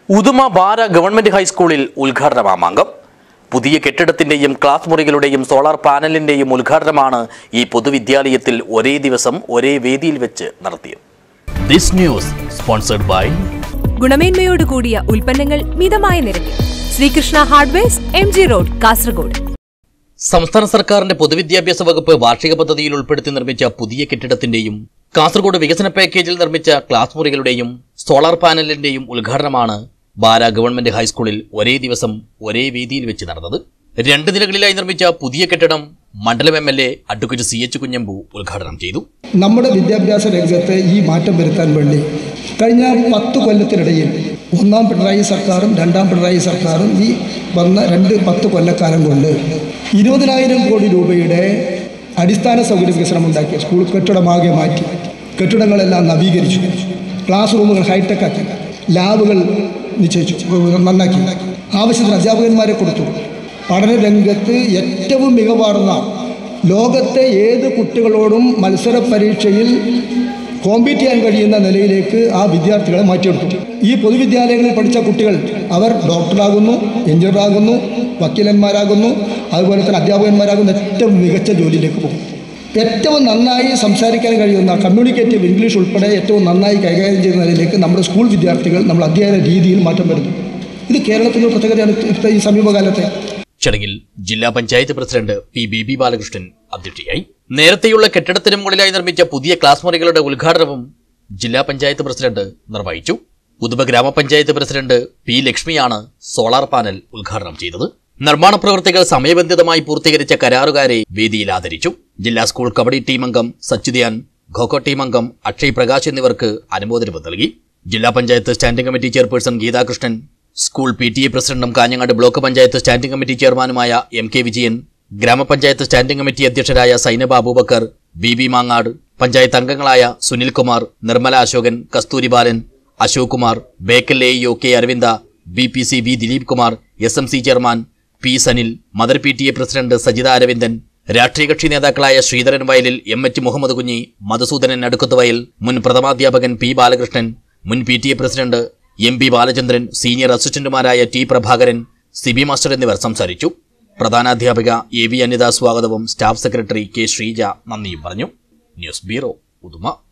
Uduma ബാര government ഹൈസ്കൂളിൽ ഉദ്ഘാടന മാമാങ്കം പുതിയ കെട്ടിടത്തിന്റെയും ക്ലാസ് മുറികളുടെയും സോളാർ പാനലിന്റെയും ഉദ്ഘാടനമാണ് ഈ പൊതുവിദ്യാലയത്തിൽ ഒരേ ദിവസം ഒരേ വേദിയിൽ വെച്ച് നടത്തിയത് ദിസ് ന്യൂസ് സ്പോൺസർഡ് ബൈ ഗുണമേന്മയോട് കൂടിയ ഉൽപ്പന്നങ്ങൾ മിതമായ നിരക്കിൽ Sreekrishna hardwares M G road Kasaragod സംസ്ഥാന സർക്കാരിന്റെ പൊതുവിദ്യാഭ്യാസ വകുപ്പ് വാർഷിക പദ്ധതിയിൽ ഉൾപ്പെടുത്തി നിർമ്മിച്ച പുതിയ കെട്ടിടത്തിന്റെയും കാസർഗോഡ് വികസന പാക്കേജിൽ നിർമ്മിച്ച ക്ലാസ് മുറികളുടെയും സോളാർ പാനലിന്റെയും ഉദ്ഘാടനമാണ് ബാര ഗവൺമെന്റ് ഹൈസ്കൂളിൽ ഒരേ ദിവസം ഒരേ വേദിയിൽ വെച്ച് നടന്നത് രണ്ട് നിലകളിലായി നിർമ്മിച്ച പുതിയ കെട്ടിടം മണ്ഡലം M L A advocate C H Kunhambu ഉദ്ഘാടനം ചെയ്തു നമ്മുടെ വിദ്യാഭ്യാസ രംഗത്ത് ഈ മാറ്റം വരുത്താൻ വേണ്ടി കഴിഞ്ഞ പത്ത് കൊല്ലത്തിനിടയിൽ ഒന്നാം പിണറായി സർക്കാരും രണ്ടാം പിണറായി സർക്കാരും ഈ വന്ന രണ്ട് പത്ത് കൊല്ലക്കാലം കൊണ്ട് ഇരുപതിനായിരം കോടി രൂപയുടെ അടിസ്ഥാന സൗകര്യ വികസനം ഉണ്ടാക്കി സ്കൂൾ കെട്ടിടമാകെ മാറ്റി കെട്ടിടങ്ങളെല്ലാം നവീകരിച്ചു ക്ലാസ് റൂമുകൾ ഹൈടെക് ആക്കി ലാബുകൾ നിശ്ചയിച്ചു നന്നാക്കി ആവശ്യത്തിന് അധ്യാപകന്മാരെ കൊടുത്തു പഠന രംഗത്ത് ഏറ്റവും മികവാർന്ന ലോകത്തെ ഏത് കുട്ടികളോടും മത്സര പരീക്ഷയിൽ കോമ്പീറ്റ് ചെയ്യാൻ കഴിയുന്ന നിലയിലേക്ക് ആ വിദ്യാർത്ഥികളെ മാറ്റിയെടുത്തു ഈ പൊതുവിദ്യാലയങ്ങളിൽ പഠിച്ച കുട്ടികൾ അവർ ഡോക്ടറാകുന്നു എഞ്ചിനീയറാകുന്നു വക്കീലന്മാരാകുന്നു അതുപോലെ തന്നെ അധ്യാപകന്മാരാകുന്ന ഏറ്റവും മികച്ച ജോലിയിലേക്ക് പോകും ഏറ്റവും നന്നായി സംസാരിക്കാൻ കഴിയുന്ന കമ്മ്യൂണിക്കേറ്റീവ് ഇംഗ്ലീഷ് ഉൾപ്പെടെ ഏറ്റവും നന്നായി കൈകാര്യം ചെയ്യുന്ന നിലയിലേക്ക് നമ്മുടെ സ്കൂൾ വിദ്യാർത്ഥികൾ നമ്മൾ അധ്യയന രീതിയിൽ മാറ്റം വരുന്നു ഇത് കേരളത്തിൻ്റെ പ്രത്യേകതയാണ് ഇപ്പോഴത്തെ ഈ സമീപകാലത്തെ ചടങ്ങിൽ ജില്ലാ panchayat president P B B Balakrishnan അധ്യക്ഷയായി നേരത്തെയുള്ള കെട്ടിടത്തിന് മുകളിലായി നിർമ്മിച്ച പുതിയ ക്ലാസ് മുറികളുടെ ഉദ്ഘാടനവും ജില്ലാ പഞ്ചായത്ത് പ്രസിഡന്റ് നിർവഹിച്ചു ഉദുമ ഗ്രാമപഞ്ചായത്ത് പ്രസിഡന്റ് പി ലക്ഷ്മിയാണ് സോളാർ പാനൽ ഉദ്ഘാടനം ചെയ്തത് നിർമ്മാണ പ്രവൃത്തികൾ സമയബന്ധിതമായി പൂർത്തീകരിച്ച കരാറുകാരെ വേദിയിൽ ആദരിച്ചു ജില്ലാ സ്കൂൾ കബഡി ടീം അംഗം സച്ചിദ്യാൻ ഖോഖോ ടീം അംഗം അക്ഷയ് പ്രകാശ് എന്നിവർക്ക് അനുമോദനം നൽകി ജില്ലാ panchayat standing committee chairperson Geethakrishnan school P T A പ്രസിഡന്റും Kanhangad block panchayat standing committee ചെയർമാനുമായ എം കെ വിജയൻ ഗ്രാമപഞ്ചായത്ത് സ്റ്റാൻഡിംഗ് കമ്മിറ്റി അധ്യക്ഷരായ സൈനബ അബൂബക്കർ ബി ബി മാങ്ങാട് പഞ്ചായത്ത് അംഗങ്ങളായ Sunilkumar Nirmala Ashokan Kasthuri Balan Ashok Kumar Bekal A O K Aravinda B P C B Dileep Kumar S M C chairman P Sanil mother P T A president Sajitha Aravindan രാഷ്ട്രീയ കക്ഷി നേതാക്കളായ ശ്രീധരൻ വയലിൽ M H Muhammad കുഞ്ഞി മധുസൂദനൻ അടുക്കുത്തുവയൽ മുൻ പ്രഥമാധ്യാപകൻ പി ബാലകൃഷ്ണൻ മുൻ P T A president M P Balachandran senior അസിസ്റ്റന്റുമാരായ ടി പ്രഭാകരൻ സിബി മാസ്റ്റർ എന്നിവർ സംസാരിച്ചു പ്രധാനാധ്യാപിക എ വി അനിത സ്വാഗതവും സ്റ്റാഫ് സെക്രട്ടറി കെ ശ്രീജ നന്ദിയും പറഞ്ഞു ന്യൂസ് ബ്യൂറോ ഉദുമ